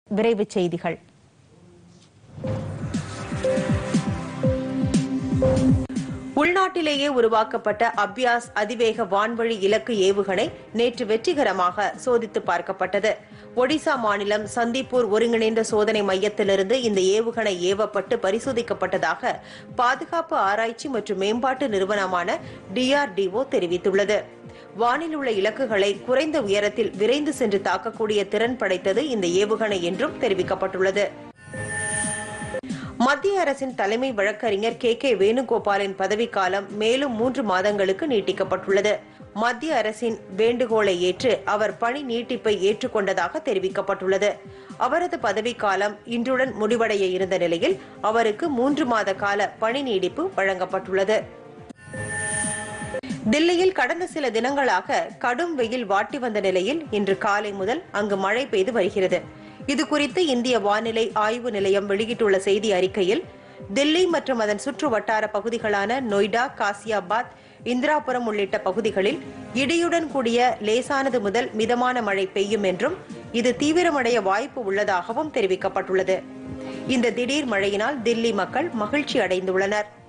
விரைவுச் செய்திகள் உள்நாட்டிலேயே உருவாக்கப்பட்ட அபியாஸ் அதிவேக வான்வழி இலக்கு ஏவுகணை நேற்று வெற்றிகரமாக சோதித்து பார்க்கப்பட்டது ஒடிசா மாநிலம் சந்திப்பூர் ஒருங்கிணைந்த சோதனை மையத்திலிருந்து இந்த ஏவுகணை ஏவப்பட்டு பரிசோதிக்கப்பட்டதாக பாதுகாப்பு ஆராய்ச்சி மற்றும் மேம்பாட்டு நிறுவனமான டிஆர்டிஓ தெரிவித்துள்ளது வானில் உள்ள இலக்குகளை குறைந்த உயரத்தில் விரைந்து சென்று தாக்கக்கூடிய திறன் படைத்தது இந்த ஏவுகணை என்றும் தெரிவிக்கப்பட்டுள்ளது மத்திய அரசின் தலைமை வழக்கறிஞர் கே கே வேணுகோபாலின் பதவிக்காலம் மேலும் மூன்று மாதங்களுக்கு நீட்டிக்கப்பட்டுள்ளது மத்திய அரசின் வேண்டுகோளை ஏற்று அவர் பணி நீட்டிப்பை ஏற்றுக்கொண்டதாக தெரிவிக்கப்பட்டுள்ளது அவரது பதவிக்காலம் இன்றுடன் முடிவடைய இருந்த நிலையில் அவருக்கு மூன்று மாத கால பணி நீடிப்பு வழங்கப்பட்டுள்ளது தில்லியில் கடந்த சில தினங்களாக கடும் வெயில் வாட்டி வந்த நிலையில் இன்று காலை முதல் அங்கு மழை பெய்து வருகிறது இது குறித்து இந்திய வானிலை ஆய்வு நிலையம் வெளியிட்டுள்ள செய்தி அறிக்கையில் தில்லி மற்றும் அதன் சுற்று வட்டார பகுதிகளான நொய்டா காசியாபாத் இந்திராபுரம் உள்ளிட்ட பகுதிகளில் இடியுடன் கூடிய லேசானது முதல் மிதமான மழை பெய்யும் என்றும் இது தீவிரமடைய வாய்ப்பு உள்ளதாகவும் தெரிவிக்கப்பட்டுள்ளது இந்த திடீர் மழையினால் தில்லி மக்கள் மகிழ்ச்சி அடைந்துள்ளனர்